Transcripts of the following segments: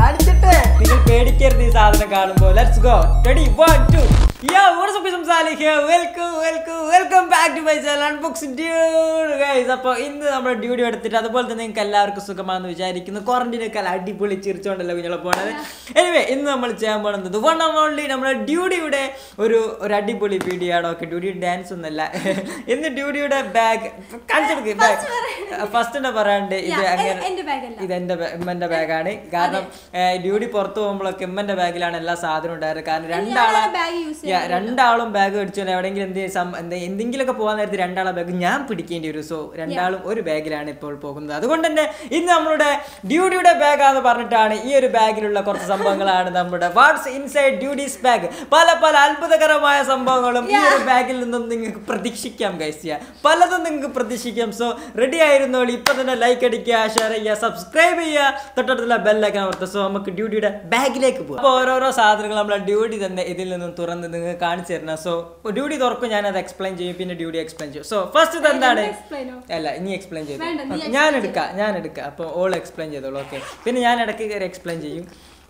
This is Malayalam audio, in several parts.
കാണിച്ചിട്ട് നിങ്ങൾ പേടിക്കരുത് ഈ സാധനം കാണുമ്പോൾ let's go ready one two yo what's up സംസാരി here welcome welcome welcome back to my channel unboxing dude guys അപ്പോൾ ഇന്ന് നമ്മൾ ഡ്യൂഡി എടുത്തിട്ട് അതുപോലെ തന്നെ നിങ്ങൾക്ക് എല്ലാവർക്കും സുഖമാണെന്ന് വിചാരിക്കുന്നു ക്വാറന്റൈൻ ഒക്കെ അടിപൊളി ചിരിച്ചോണ്ടല്ലോ കുഞ്ഞളെ പോണത് എനിവേ ഇന്ന് നമ്മൾ ചെയ്യാൻ പോകുന്നത് വൺ ആൻഡ് ഓൺലി നമ്മുടെ ഡ്യൂഡിയുടെ ഒരു ഒരു അടിപൊളി വീഡിയോ ആണ് ഓക്കെ ഡ്യൂഡി ഡാൻസ് ഒന്നല്ല ഇന്ന് ഡ്യൂഡിയുടെ ബാഗ് കാണിച്ചെടുക്ക് ബാഗ് ഫസ്റ്റ് തന്നെ പറയാണ്ട് ഇത് Yeah, അങ്ങനെ എ- എന്റെ bag അല്ല. ഇത് എന്റെ ബാ- ഉമ്മന്റെ ബാഗാണ് കാരണം ഏഹ്, ഡ്യൂട്ടി പുറത്ത് പോകുമ്പോഴൊക്കെ ഉമ്മന്റെ ബാഗിലാണ് എല്ലാ സാധനവും ഉണ്ടായത് കാരണം രണ്ടാളെ bag use Yeah, രണ്ടാളും ബാഗ് മേടിച്ചു എവിടെയെങ്കിലും എന്ത് സം- എന്ത് എന്തെങ്കിലുമൊക്കെ പോകാൻ നേരത്ത് രണ്ടാളെ ബാഗ് ഞാൻ പിടിക്കേണ്ടി വരും സോ രണ്ടാളും ഒരു ബാഗിലാണ് ഇപ്പോൾ പോകുന്നത് അതുകൊണ്ട് തന്നെ ഇന്ന് നമ്മളുടെ ഡ്യൂട്ടിയുടെ ബാഗാന്ന് പറഞ്ഞിട്ടാണ് ഈ ഒരു ബാഗിലുള്ള കുറച്ച് സംഭവങ്ങളാണ് നമ്മുടെ വാട്സ് ഇൻസൈഡ് ഡ്യൂട്ടീസ് ബാഗ് പല പല അത്ഭുതകരമായ സംഭവങ്ങളും ഈ ഒരു ബാഗിൽ നിന്നും നിങ്ങൾക്ക് പ്രതീക്ഷിക്കാം ഗൈസ് പലതും നിങ്ങൾക്ക് പ്രതീക്ഷിക്കാം സോ റെഡി ആയിരുന്നോളി ഇപ്പൊ തന്നെ ലൈക്ക് അടിക്കുക ഷെയർ ചെയ്യുക സബ്സ്ക്രൈബ് ചെയ്യുക തൊട്ടടുത്തുള്ള ബെല്ലൊക്കെ അമർത്തുക സോ നമുക്ക് ഡ്യൂട്ടിയുടെ ബാഗിലേക്ക് പോകാം അപ്പോൾ ഓരോരോ സാധനങ്ങൾ നമ്മളെ ഡ്യൂട്ടി തന്നെ ഇതിൽ നിന്നും തുറന്ന് നിങ്ങൾക്ക് കാണിച്ചു തരണം സോ ഡ്യൂട്ടി തുറക്കും ഞാൻ അത് എക്സ്പ്ലെയിൻ ചെയ്യും പിന്നെ ഡ്യൂട്ടി എക്സ്പ്ലെയിൻ ചെയ്യും സോ ഫസ്റ്റ് ഇത് എന്താണ് explain ഓ? അല്ല ഇനി എക്സ്പ്ലെയിൻ ചെയ്തു വേണ്ട, നീ Okay, ഞാൻ എടുക്കാം ഞാൻ എടുക്കാം അപ്പോൾ ഓൾ എക്സ്പ്ലെയിൻ ചെയ്തോളൂ ഓക്കെ പിന്നെ ഞാൻ ഇടയ്ക്ക് കയറി എക്സ്പ്ലെയിൻ ചെയ്യും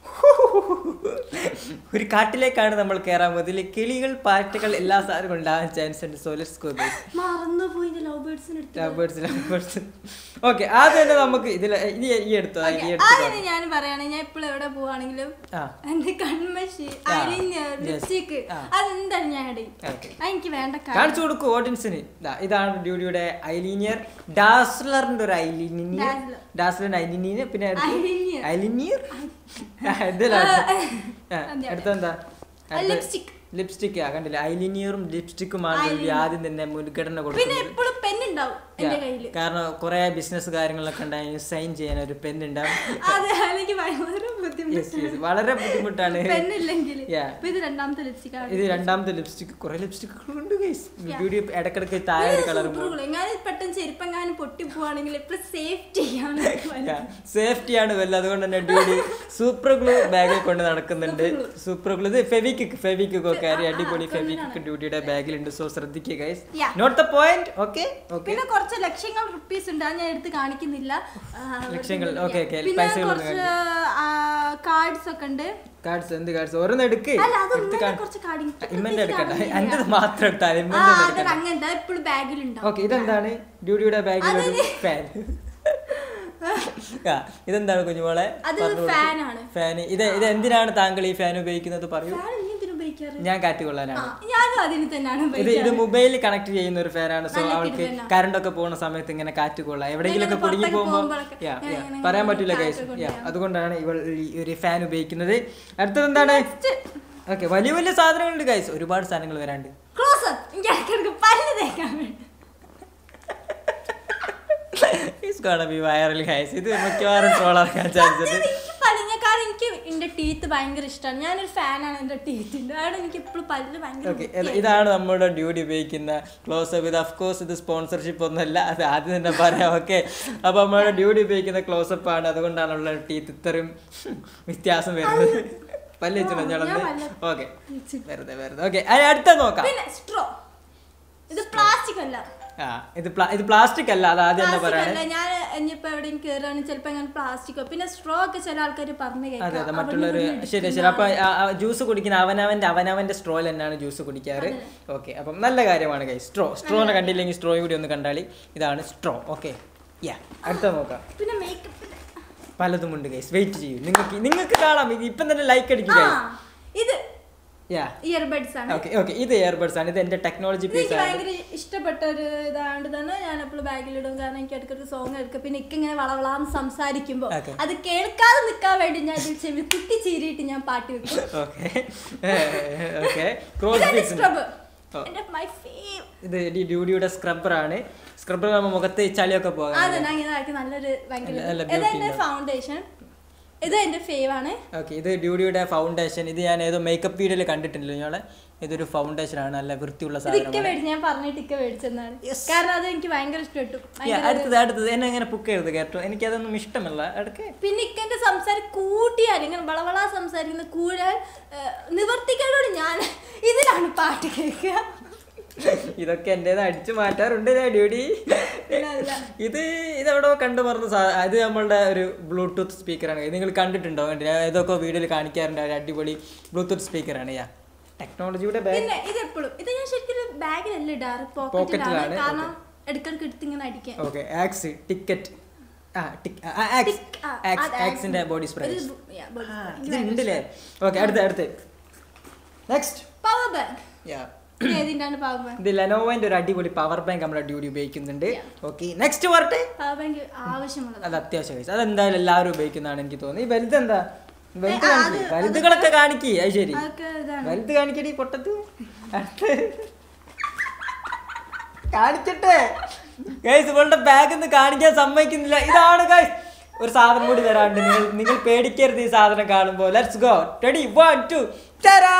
ഒരു കാട്ടിലേക്കാണ് നമ്മൾ കയറാൻ പോകുന്നത് ഇതിൽ കിളികൾ പാറ്റകൾ എല്ലാ സാധനവും ഉണ്ടാകാൻ ചാൻസ് ഉണ്ട് സോ ലെറ്റ്സ് ഗോ ഗൈസ് മറന്നുപോയി ലവ് ബേർഡ്സിന് എടുത്തു ലവേഴ്സ് ലവേഴ്സ് ഓക്കെ ആദ്യം തന്നെ നമുക്ക് ഇതിൽ ഇനി ഈ എടുത്തോ ഈ എടുത്തോ ആദ്യം ഞാൻ പറയുകയാണെങ്കിൽ ഞാൻ ഇപ്പോൾ എവിടെ പോവാണെങ്കിലും ആ എന്റെ കൺമഷി ആ, ഐലിനർ yes. ലിപ്സ്റ്റിക് ആ. അതെന്തായാലും ഞാൻ ഇടയും Okay. അത് എനിക്ക് വേണ്ട കാര്യം. കാണിച്ചു കൊടുക്കൂ ഓഡിയൻസിന് ദാ, ഇതാണ് ഡ്യൂഡിയുടെ ഐലീനിയർ ഡാസ്ലറിന്റെ ഒരു ഐലീനിയർ Dazzler. ഡാസ്ലറിന്റെ ഐലീനിയർ പിന്നെ Eyeliner. ഐലീനിയർ ഇതിലാണ് അതെ. അടുത്തെന്താ Lipstick. ലിപ്സ്റ്റിക് ആ കണ്ടില്ല ഐലിനിയറും ലിപ്സ്റ്റിക്കുമാണ് ഡ്യൂഡി ആദ്യം തന്നെ മുൻഗണന പിന്നെ കൊടുക്കുന്നത് എപ്പോഴും പെൻ ഉണ്ടാവും എന്റെ കയ്യില് കാരണം കുറെ ബിസിനസ് കാര്യങ്ങളൊക്കെ ഉണ്ടായി സൈൻ ചെയ്യാൻ ഒരു പെൻ ഉണ്ടാവും അതെ എനിക്ക് ഭയങ്കര Yes, ബുദ്ധിമുട്ട് yes. വളരെ ബുദ്ധിമുട്ടാണ് പെന്നില്ലെങ്കിൽ Yeah. അപ്പൊ ഇത് രണ്ടാമത്തെ ലിപ്സ്റ്റിക് ഇത് രണ്ടാമത്തെ ലിപ്സ്റ്റിക് കുറെ ലിപ്സ്റ്റിക്കുകളുണ്ട് ഗൈസ് ബ്യൂട്ടി ഇടക്കിടക്ക് താഴെ ഒരു കളർ ഞാൻ പെട്ടെന്ന് ചെരുപ്പെങ്ങാനും പൊട്ടി പോവാണെങ്കിൽ ഇപ്പൊ സേഫ്റ്റി ആണ് സേഫ്റ്റിയാണ് വല്ല അതുകൊണ്ട് തന്നെ ഡ്യൂഡി സൂപ്പർ ഗ്ലൂ ബാഗിൽ കൊണ്ട് നടക്കുന്നുണ്ട് സൂപ്പർ ഗ്ലൂ ഇത് ഫെവിക്കിക്ക് ഫെവിക്കിക്ക് ഒക്കെ ആര് അടിപൊളി ഫെവിക്കിക്ക് ഡ്യൂട്ടിയുടെ ബാഗിലുണ്ട് സോ ശ്രദ്ധിക്കുക guys Yeah. Note the point okay okay പിന്നെ കുറച്ച് ലക്ഷങ്ങൾ റുപ്പീസ് ഉണ്ട് അത് ഞാൻ എടുത്ത് കാണിക്കുന്നില്ല ആ, ലക്ഷങ്ങൾ, വെറുതെ okay, okay. പിന്നെ പൈസകളൊന്നും കുറച്ച് കാർഡ്സ് ഒക്കെ ഉണ്ട് കാർഡ്സ് എന്ത് കാർഡ്സ് ഓരോന്ന് എടുക്ക് അല്ല അത് എടുത്ത് ഉമ്മേടെ കാണി- കുറച്ച് കാർഡ് ഇമ്മന്റെ എടുക്കണ്ട എന്റേത് മാത്രം എടുത്താൽ ആ ഇമ്മന്റെ അത് എടുക്കണ്ട അങ്ങനത്തെ എപ്പോഴും ബാഗിലുണ്ടാവും ഓക്കെ ഇതെന്താണ് ഡ്യൂഡിയുടെ ബാഗിൽ ഒരു ഫാൻ ഇതെന്താണ് കുഞ്ഞുമോളെ അത് ഫാനാണ് ഫാൻ ഇത് ഇത് എന്തിനാണ് താങ്കൾ ഈ ഫാൻ ഉപയോഗിക്കുന്നത് പറയൂ ഫാൻ നീ എന്തിനു ഉപയോഗിക്കാറ് ഞാൻ കാറ്റ് ആ, കൊള്ളാനാണ് ഞാനും അതിന് തന്നെയാണ് ഇത് ഇത് ഉപയോഗിക്കാറ് മൊബൈലിൽ കണക്ട് ചെയ്യുന്ന ഒരു ഫാനാണ് സോ നല്ല അവൾക്ക് കിടുതനാ. കറണ്ട് ഒക്കെ പോകുന്ന സമയത്ത് ഇങ്ങനെ കാറ്റ് കൊള്ളാം എവിടെയെങ്കിലൊക്കെ ഇങ്ങനെ കുടുങ്ങി പുറത്തൊക്കെ പോകുമ്പോൾ പോകുമ്പോഴൊക്കെ Yeah, ഇങ്ങനെ yeah. ഇങ്ങനെ പറയാൻ പറ്റില്ല കാറ്റ് ഗൈസ് കൊണ്ടുവരാം. അതുകൊണ്ടാണ് ഇവൾ ഈ ഒരു ഫാൻ ഉപയോഗിക്കുന്നത് അടുത്തത് എന്താണ് ഓക്കെ വലിയ വലിയ സാധനങ്ങളുണ്ട് ഗൈസ് ഒരുപാട് സാധനങ്ങൾ വരാണ്ട് ക്ലോസ് അപ്പ് എനിക്ക് ഇടയ്ക്കിടയ്ക്ക് പല്ല് തേക്കാൻ വേണ്ടി It's gonna be viral guys. ഇത് മിക്കവാറും ട്രോളാക്കാൻ ചാൻസ് ഉണ്ട് എനിക്ക് പല്ല് കാരണം എനിക്ക് എന്റെ ടീത്ത് ഭയങ്കര ഇഷ്ടമാണ് ഞാനൊരു ഫാനാണ് എന്റെ ടീത്തിന്റെ അവിടെ എനിക്ക് എപ്പോഴും പല്ല് ഭയങ്കര ഓക്കെ വൃത്തിയായി. ഇതാണ് നമ്മുടെ ഡ്യൂട്ടി ഉപയോഗിക്കുന്ന ക്ലോസ് അപ്പ് ഇത് ഓഫ് കോഴ്സ് ഇത് സ്പോൺസർഷിപ്പ് ഒന്നുമല്ല അത് ആദ്യം തന്നെ പറയാം ഓക്കെ അപ്പൊ നമ്മുടെ ഡ്യൂട്ടി ഉപയോഗിക്കുന്ന ക്ലോസ് അപ്പ് ആണ് അതുകൊണ്ടാണുള്ള ടീത്ത് ഇത്രയും വ്യത്യാസം വരുന്നത് പല്ല് വെച്ചിട്ടുണ്ടോ ഞാൻ ഞങ്ങളൊന്ന് പല്ല് ഓക്കെ വെറുതെ വെറുതെ ഓക്കെ അടുത്ത നോക്കാം പിന്നെ സ്ട്രോ ഇത് പ്ലാസ്റ്റിക് അല്ല ആ ഇത് പ്ലാ- ഇത് പ്ലാസ്റ്റിക് അല്ല അത് ആദ്യം തന്നെ പ്ലാസ്റ്റിക് പറയണേ അല്ല ഞാൻ ഇനിയിപ്പോ എവിടെയും കയറുകയാണ് ചിലപ്പോ അങ്ങനെ പ്ലാസ്റ്റിക്കോ പിന്നെ സ്ട്രോ ഒക്കെ ചില ആൾക്കാർ പറഞ്ഞു അതെ കേൾക്കാം അതെ മറ്റുള്ളവര് ശരി ശരി അപ്പൊ ജ്യൂസ് കുടിക്കുന്ന അവനവന്റെ അവനവന്റെ സ്ട്രോയിൽ തന്നെയാണ് ജ്യൂസ് കുടിക്കാറ് ഓക്കെ അപ്പം നല്ല കാര്യമാണ് കൈ സ്ട്രോ സ്ട്രോനെ കണ്ടില്ലെങ്കിൽ സ്ട്രോ കൂടി ഒന്ന് കണ്ടാളി ഇതാണ് സ്ട്രോ ഓക്കെ യാ അടുത്ത നോക്കാം പിന്നെ മേക്കപ്പ് പലതുമുണ്ട് ഗൈസ് വെയിറ്റ് ചെയ്യൂ നിങ്ങൾക്ക് നിങ്ങൾക്ക് കാണാം ഇത് ഇപ്പം തന്നെ ലൈക്ക് അടിക്കുക ആ ഗൈസ് ഇത് യാ ഇയർബഡ്സ് ആണ് ഓക്കെ ഓക്കെ ഇത് ഇയർബഡ്സ് ആണ് ഇത് എന്റെ ടെക്നോളജി ഇത് പീസ് എനിക്ക് ആണ് ഭയങ്കര ഇഷ്ടപ്പെട്ട ഒരു ഇതാണ്ട് തന്നെ ഞാൻ എപ്പോഴും ബാഗിലിടും കാരണം എനിക്ക് ഇടയ്ക്കൊരു സോങ് എടുക്കും പിന്നെ ഇക്ക് ഇങ്ങനെ വളവളാന്ന് സംസാരിക്കുമ്പോ Okay. അത് കേൾക്കാതെ നിൽക്കാൻ വേണ്ടി ഞാൻ ഇതിൽ ചെവി കുത്തി ചീരിയിട്ട് ഞാൻ പാട്ട് വെക്കും okay okay cross piece scrub oh. എന്റെ മൈ ഫേവ് ഇത് ഈ ഡ്യൂഡിയുടെ സ്ക്രബ്ബർ ആണ് സ്ക്രബ്ബർ നമ്മൾ മുഖത്ത് ചളിയൊക്കെ പോകാൻ അത് ഞാൻ ഇങ്ങനെ ആക്കി നല്ലൊരു ഭയങ്കര നല്ല- നല്ല ഇത് beauty എന്റെ ഉണ്ടാവും. ഫൗണ്ടേഷൻ ഇത് എന്റെ ഫേവ് ആണ് ഓക്കെ ഇത് ഡ്യൂഡിയുടെ ഫൗണ്ടേഷൻ ഇത് ഞാൻ ഏതോ മേക്കപ്പ് വീഡിയോയിൽ കണ്ടിട്ടുണ്ടല്ലോ ഞങ്ങളെ ഇതൊരു ഫൗണ്ടേഷൻ ആണ് നല്ല വൃത്തിയുള്ള ഇത് ഇക്ക സാധനമാണ് മേടിച്ച് ഞാൻ പറഞ്ഞിട്ട് ഇക്ക മേടിച്ചെന്നാണ് കാരണം അത് എനിക്ക് ഭയങ്കര ഇഷ്ടപ്പെട്ടു Yeah, ഭയങ്കര അടുത്തത് അടുത്തത് എന്നെ അങ്ങനെ പുക്കരുത് കേട്ടോ എനിക്കതൊന്നും ഇഷ്ടമല്ല അടുക്കെ പിന്നെ ഇക്കന്റെ സംസാരം കൂട്ടിയാൽ ഇങ്ങനെ വളവള സംസാരിക്കുന്ന കൂടാൻ നിവർത്തിക്കാനോട് ഞാൻ ഇതിലാണ് പാട്ട് കേൾക്കുക ഇതൊക്കെ എന്റേത് അടിച്ചു മാറ്റാറുണ്ട് ഡ്യൂഡി അല്ല. ഇത് ഇതെവിടോ കണ്ടു മറന്ന സാ ഇത് നമ്മളുടെ ഒരു ബ്ലൂടൂത്ത് സ്പീക്കറാണ് ഇത് നിങ്ങൾ കണ്ടിട്ടുണ്ടോ കണ്ടില്ല ഏതൊക്കെ വീഡിയോയിൽ കാണിക്കാറുണ്ട് ഒരു അടിപൊളി ബ്ലൂടൂത്ത് സ്പീക്കറാണ് യാ ടെക്നോളജിയുടെ ബാഗ് പിന്നെ ഇത് എപ്പോഴും ഇത് ഞാൻ ശരിക്കും ബാഗിലല്ല ഇടാറ് Pocket പോക്കറ്റിലാണ് ലാണ്, കാരണം ഇടയ്ക്കിടയ്ക്ക് എടുത്ത് ഇങ്ങനെ അടിക്കാൻ ഓക്കെ ആക്സ് ടിക്കറ്റ് ആ ടിക് ആക്സ് Tic- ആ, ആക്സ് അത് ആക്സിന്റെ ബോഡി സ്പ്രേ ഒരു ബു- yeah, body spray. ഇത് ഉണ്ടല്ലേ ഓക്കെ അടുത്ത അടുത്ത് നെക്സ്റ്റ് പവർ ബാങ്ക് യാ ഇത് ഏതിൻ്റെയാണ് പവർ ബാങ്ക് ഇത് ലെനോവോന്റെ ഒരു അടിപൊളി പവർ ബാങ്ക് നമ്മുടെ ഡ്യൂട്ടി ഉപയോഗിക്കുന്നുണ്ട് ഓക്കെ നെക്സ്റ്റ് പറട്ടെ പവർ ബാങ്ക് ആവശ്യമുള്ളത് അത് അത്യാവശ്യം കഴിച്ചു അതെന്തായാലും എല്ലാവരും ഉപയോഗിക്കുന്നതാണ് എനിക്ക് തോന്നുന്നത് ഈ വലുത് എന്താ വലുത് ഏ, കാണിക്ക് അത് വലുതുകളൊക്കെ കാണിക്ക് അത് ശരി അതൊക്കെ ഇതാണ് വലുത് കാണിക്കടി പൊട്ടത്ത് അടുത്ത്. കാണിക്കട്ടെ ഗൈസ് ഇവളുടെ ബാഗ് ഒന്ന് കാണിക്കാൻ സമ്മതിക്കുന്നില്ല ഇതാണ് ഗൈസ് ഒരു സാധനം കൂടി തരാണ്ട് നിങ്ങൾ നിങ്ങൾ പേടിക്കരുത് ഈ സാധനം കാണുമ്പോൾ let's go ready one two തരാ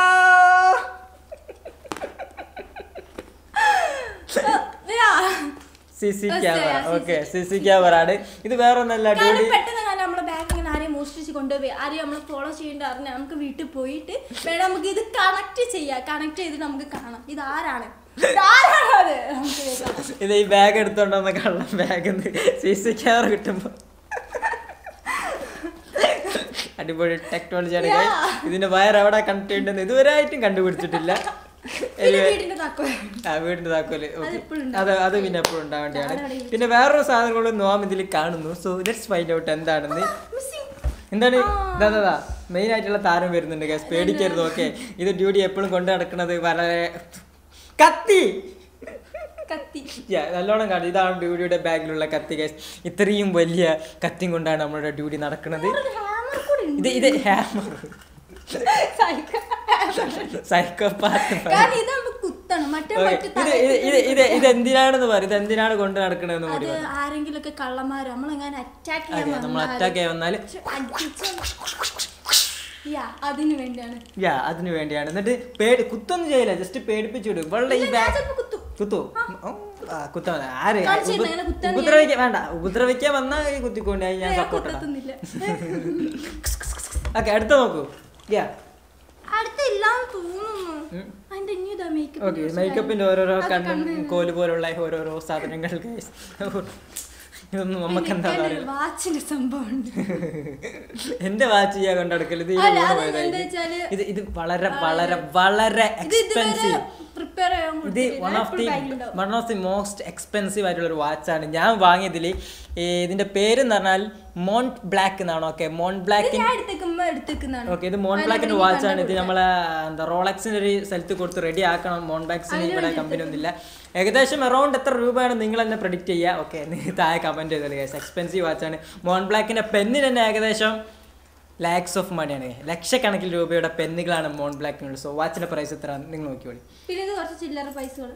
C C Yes, camera yeah, okay C C camera ആണ് ഇത് വേറെ ഒന്നല്ല കാരണം ഡ്യൂഡി പെട്ടെന്ന് കാരണം നമ്മളെ ബാഗ് ഇങ്ങനെ ആരെയും മോഷ്ടിച്ച് കൊണ്ടുപോയി ആരെയും നമ്മൾ ഫോളോ ചെയ്യേണ്ട അറിഞ്ഞാൽ നമുക്ക് വീട്ടിൽ പോയിട്ട് വേണം നമുക്ക് ഇത് കണക്ട് ചെയ്യാം കണക്ട് ചെയ്തിട്ട് നമുക്ക് കാണാം ഇത് ആരാണ് ഇത് ആരാണ് അത് നമുക്ക് കേൾക്കാം. ഇത് ഈ ബാഗ് എടുത്തോണ്ടെന്ന കള്ള ബാഗ് സി സി ക്യാമറ കിട്ടുമ്പോ അടിപൊളി ടെക്നോളജിയാണ് guys. Yeah. ഇതിന്റെ വയർ എവിടെ കണക്ട് ചെയ്യണ്ടെന്ന് ഇതുവരെ ആയിട്ടും കണ്ടുപിടിച്ചിട്ടില്ല പിന്നെ Anyway, വീടിന്റെ താക്കോൽ ആ വീടിന്റെ താക്കോല് okay. അതെപ്പോഴും അത് അത് പിന്നെ എപ്പോഴും ഉണ്ടാവേണ്ടതാണ് ഞാനവിടെ ഇരിക്കും. പിന്നെ വേറൊരു സാധനം കൂടെ നോം ഇതിൽ കാണുന്നു സോ ലെറ്റ്സ് ഫൈൻഡ് ഔട്ട് എന്താണെന്ന് മിസ്സിംഗ് എന്താണ് ആ. ഇതാ മെയിൻ ആയിട്ടുള്ള താരം വരുന്നുണ്ട് ഗൈസ് പേടിക്കരുത് ഓക്കെ ഇത് ഡ്യൂട്ടി എപ്പോഴും കൊണ്ട് നടക്കുന്നത് വളരെ കത്തി കത്തി Yeah, നല്ലോണം കാണും ഇതാണ് ഡ്യൂഡിയുടെ ബാഗിലുള്ള കത്തി ഗൈസ് ഇത്രയും വലിയ കത്തിയും കൊണ്ടാണ് നമ്മുടെ ഡ്യൂട്ടി നടക്കുന്നത് ഒരു ഹാമർ കൂടി ഉണ്ട് ഇത് ഇത് ഹാമർ സൈക്കോ. സൈക്കോപാത്ത് കാരണം ഇത് നമുക്ക് കുത്തണം മറ്റേ മറ്റേ ഇത് ഇത് ഇത് ഇത് ഇത് എന്തിനാണെന്ന് പറയും ഇത് എന്തിനാണ് കൊണ്ട് നടക്കണമെന്ന് അത് കൂടി പറയും. ആരെങ്കിലും ഒക്കെ കള്ളന്മാര് നമ്മളെങ്ങനെ അറ്റാക്ക് ചെയ്യാൻ അതെ നമ്മൾ വന്നാല് അറ്റാക്ക് ചെയ്യാൻ വന്നാൽ യാ അതിന് വേണ്ടിയാണ് യാ അതിന് വേണ്ടിയാണ് എന്നിട്ട് പേടി കുത്തൊന്നും ചെയ്യില്ല ജസ്റ്റ് പേടിപ്പിച്ചു വിടും ഇവളുടെ ഈ ഞാൻ ബാഗ് ചിലപ്പോ കുത്തും കുത്തു കുത്താ ആര് കാണിച്ച് ഉപ- തരുന്നു, അങ്ങനെ കുത്താൻ ഉപദ്രവിക്കാൻ വേണ്ട ഉപദ്രവിക്കാൻ വന്നാ ഈ കുത്തിക്കൊണ്ട് ഞാൻ ഞാൻ സപ്പോർട്ട് ഇടാം കുത്തത്തുന്നില്ല ഓക്കെ അടുത്ത നോക്കൂ യാ അടുത്തില്ലാന്ന് തോന്നുന്നു അതിന്റെ ഇനി ഇതാ മേക്കപ്പ് ഓക്കെ മേക്കപ്പിന്റെ ഓരോരോ കണ്ണും കോല് പോലുള്ള ഓരോരോ സാധനങ്ങൾ guys. ഇതൊന്നും നമുക്ക് എന്താ പറയുക വാച്ചിന്റെ സംഭവം ഉണ്ട് എന്റെ വാച്ച് ചെയ്യാൻ കൊണ്ടടക്കൽ ഇത് ഈ അല്ല, വീണ് അത് പോയതാ എന്താ ഇത്. വെച്ചാല് ഇത് ഇത് വളരെ വളരെ വളരെ ഇത് ഇതുവരെ എക്സ്പെൻസീവ് പ്രിപ്പയർ ചെയ്യാൻ ഇത് കൊടുത്തിട്ടില്ല. വൺ ഓഫ് ദി എപ്പോഴും കയ്യിലുണ്ടാവും. One of the most expensive ആയിട്ടുള്ള ഒരു വാച്ചാണ് ഞാൻ വാങ്ങിയതിൽ ഇതിന്റെ പേര് എന്ന് പറഞ്ഞാൽ മോണ്ട് ബ്ലാക്ക് എന്നാണ് ഓക്കെ മോണ്ട് ഇത് ബ്ലാക്ക് ഞാൻ എടുത്തേക്കുമ്പോ എടുത്തേക്കുന്നതാണ് ഓക്കെ ഇത് മോൺ ബ്ലാക്കിന്റെ വാച്ചാണ് ഇത് നമ്മളെ എന്താ റോളക്സിന്റെ ഒരു സ്ഥലത്ത് കൊടുത്ത് റെഡി ആക്കണം മോൺ ബ്ലാക്സിന് ഇവിടെ കമ്പനി ഒന്നുമില്ല ഏകദേശം അറൗണ്ട് എത്ര രൂപയാണ് നിങ്ങൾ തന്നെ പ്രഡിക്റ്റ് ചെയ്യുക ഓക്കെ താഴെ കമന്റ് ചെയ്തത് ഗൈസ് എക്സ്പെൻസീവ് വാച്ചാണ് മോൺ ബ്ലാക്കിന്റെ പെന്നിന് തന്നെ ഏകദേശം ലാക്സ് ഓഫ് മണിയാണ് ലക്ഷക്കണക്കിന് രൂപയുടെ പെന്നുകളാണ് മോൺ ബ്ലാക്കിനുള്ളത് സോ വാച്ചിന്റെ പ്രൈസ് എത്ര നിങ്ങൾ നോക്കിയോളി പിന്നെ ഇത് കുറച്ച് ചില്ലറ പൈസകൾ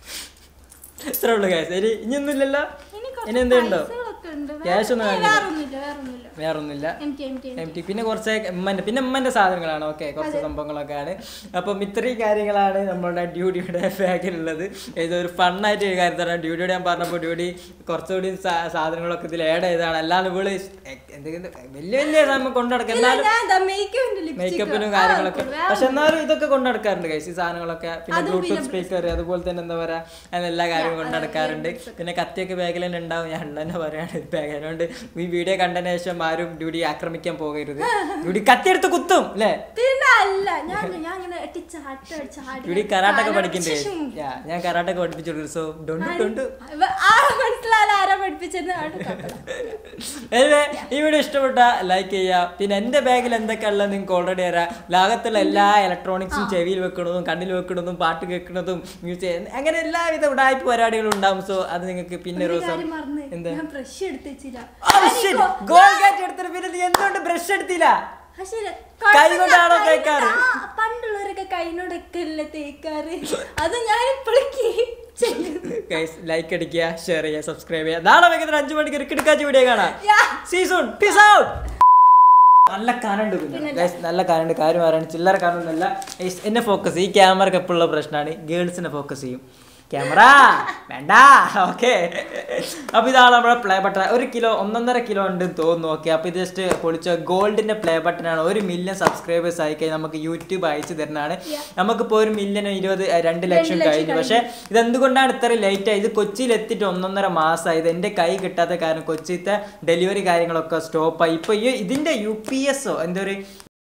ഇത്രേ ഉള്ളൂ ഗൈസ് ഇനി ഇനിയൊന്നുമില്ലല്ലോ ഇനി ഇനി എന്തുണ്ടോ പൈസകളൊക്കെ ഉണ്ട് Cash ഒന്നും ഏയ്, കാണില്ല. വേറൊന്നുമില്ല വേറൊന്നുമില്ല വേറൊന്നുമില്ല M T M T M T പിന്നെ കുറച്ച് ഉമ്മൻ്റെ പിന്നെ ഉമ്മൻ്റെ സാധനങ്ങളാണ് ഓക്കെ കുറച്ച് സംഭവങ്ങളൊക്കെയാണ് അപ്പം ഇത്രയും കാര്യങ്ങളാണ് നമ്മളുടെ ഡ്യൂട്ടിയുടെ ബാഗിലുള്ളത് ഇതൊരു ഫണ്ണായിട്ട് ഒരു കാര്യം തന്നെ ഡ്യൂട്ടിയുടെ ഞാൻ പറഞ്ഞപ്പോൾ ഡ്യൂട്ടി കുറച്ചുകൂടി സാ- സാധനങ്ങളൊക്കെ ഇതിൽ ആഡ് ചെയ്തതാണ് അല്ലാതെ ഇവള് എന്തെങ്കിലും വലിയ വലിയ സാധനം കൊണ്ടു നടക്കുക ഇല്ല, എന്നാലും ഞാൻ ദാ makeup-ന്റെ lipstick. മേക്കപ്പിനും ആ, കാര്യങ്ങളൊക്കെ വേറെ പക്ഷെ എന്നാലും ഇതൊക്കെ കൊണ്ടു നടക്കാറുണ്ട് കൈസ് ഈ സാധനങ്ങളൊക്കെ പിന്നെ അതും ബ്ലൂടൂത്ത് പിന്നെ സ്പീക്കർ അതുപോലെ തന്നെ എന്താ പറയാ അങ്ങനെ എല്ലാ കാര്യവും കൊണ്ടു നടക്കാറുണ്ട് പിന്നെ കത്തിയൊക്കെ ബാഗിൽ തന്നെ ഉണ്ടാവും ഞാൻ ഉള്ള തന്നെ പറയാണ് ബാഗ് അതുകൊണ്ട് ഈ വീഡിയോ കണ്ടതിന് ശേഷം ആരും ഡ്യൂട്ടി ആക്രമിക്കാൻ പോകരുത് ഡ്യൂട്ടി കത്തിയെടുത്ത് കുത്തും അല്ലേ പിന്നെ അല്ല ഞാൻ ഞാൻ ഇങ്ങനെ എട്ടി ചാട്ട ചാടി ഡ്യൂട്ടി കരാട്ടൊക്കെ കാലം പഠിക്കണ്ടേ ശേഷം. യാ ഞാൻ കരാട്ടൊക്കെ പഠിപ്പിച്ചു കൊടുക്കും സോ ഡൊണ്ടു ഡൊണ്ടു ഇവ- ആരെ മനസ്സിലായാലും ആരാ പഠിപ്പിച്ചെന്ന് ആരും കണ്ടോ. Anyway, ഈ വീഡിയോ ഇഷ്ടപ്പെട്ട ലൈക്ക് ചെയ്യുക പിന്നെ എന്റെ ബാഗിൽ എന്തൊക്കെ ഉള്ളത് നിങ്ങൾക്ക് ഓൾറെഡി അറിയാം ലോകത്തുള്ള എല്ലാ ഇലക്ട്രോണിക്സും ചെവിയിൽ വെക്കുന്നതും കണ്ണിൽ വെക്കുന്നതും പാട്ട് കേൾക്കുന്നതും മ്യൂസിക് അങ്ങനെ എല്ലാവിധ ഉടായ്പ പരിപാടികളും ഉണ്ടാവും സോ അത് നിങ്ങൾക്ക് പിന്നെ ഒരു ഒരു ദിവസം കാര്യം മറന്ന് എന്താ ഞാൻ ബ്രഷ് എടുത്ത് വെച്ചില്ല ഗോൾഗേറ്റ് എടുത്തിട്ട് പിന്നെ നീ എന്തുകൊണ്ട് ബ്രഷ് എടുത്തില്ല കൈ കൊണ്ടാണോ തേക്കാറ്? പണ്ടുള്ളവരൊക്കെ കൈനോടൊക്കെ അല്ലേ തേക്കാറ് അത് ഞാൻ ഇപ്പോഴും ചെയ്യുന്നു ഗൈസ് ലൈക്ക് അടിക്കുക ഷെയർ ചെയ്യുക സബ്സ്ക്രൈബ് ചെയ്യുക നാളെ വൈകുന്നേരം അഞ്ചു മണിക്ക് ഒരു കിടക്കാച്ച വീഡിയോ കാണാം Yeah. സീസൺ പീസ് ഔട്ട് നല്ല കറണ്ട് ഗൈസ് നല്ല കറണ്ട് കാര്യം പറയാൻ ചില്ലറ കറണ്ടല്ല എന്നെ ഫോക്കസ് ഈ ക്യാമറക്ക് എപ്പോഴുള്ള പ്രശ്നമാണ് ഗേൾസിനെ ഫോക്കസ് ചെയ്യും ക്യാമറ വേണ്ട ഓക്കെ അപ്പൊ ഇതാണ് നമ്മുടെ പ്ലേ ബട്ടൺ ഒരു കിലോ ഒന്നൊന്നര കിലോ ഉണ്ട് തോന്നുന്നു ഓക്കെ അപ്പൊ ഇത് ജസ്റ്റ് പൊളിച്ച ഗോൾഡിന്റെ പ്ലേ ബട്ടൺ ആണ് ഒരു മില്യൺ സബ്സ്ക്രൈബേഴ്സ് ആയി കഴിഞ്ഞാൽ നമുക്ക് യൂട്യൂബ് അയച്ചു തരുന്നതാണ് നമുക്കിപ്പോ ഒരു മില്യൺ ഇരുപത് ഏ, രണ്ട് ലക്ഷം ലക്ഷം കഴിഞ്ഞു പക്ഷെ ഇത് എന്തുകൊണ്ടാണ് ഇത്ര ലേറ്റ് ആയത് കൊച്ചിയിൽ എത്തിയിട്ട് ഒന്നൊന്നര മാസമായി ഇത് എന്റെ കൈ കിട്ടാത്ത കാരണം കൊച്ചിയിലത്തെ ഡെലിവറി കാര്യങ്ങളൊക്കെ സ്റ്റോപ്പായി ഇപ്പൊ ഈ ഇതിന്റെ യു പി എസ് എന്തോ ഒരു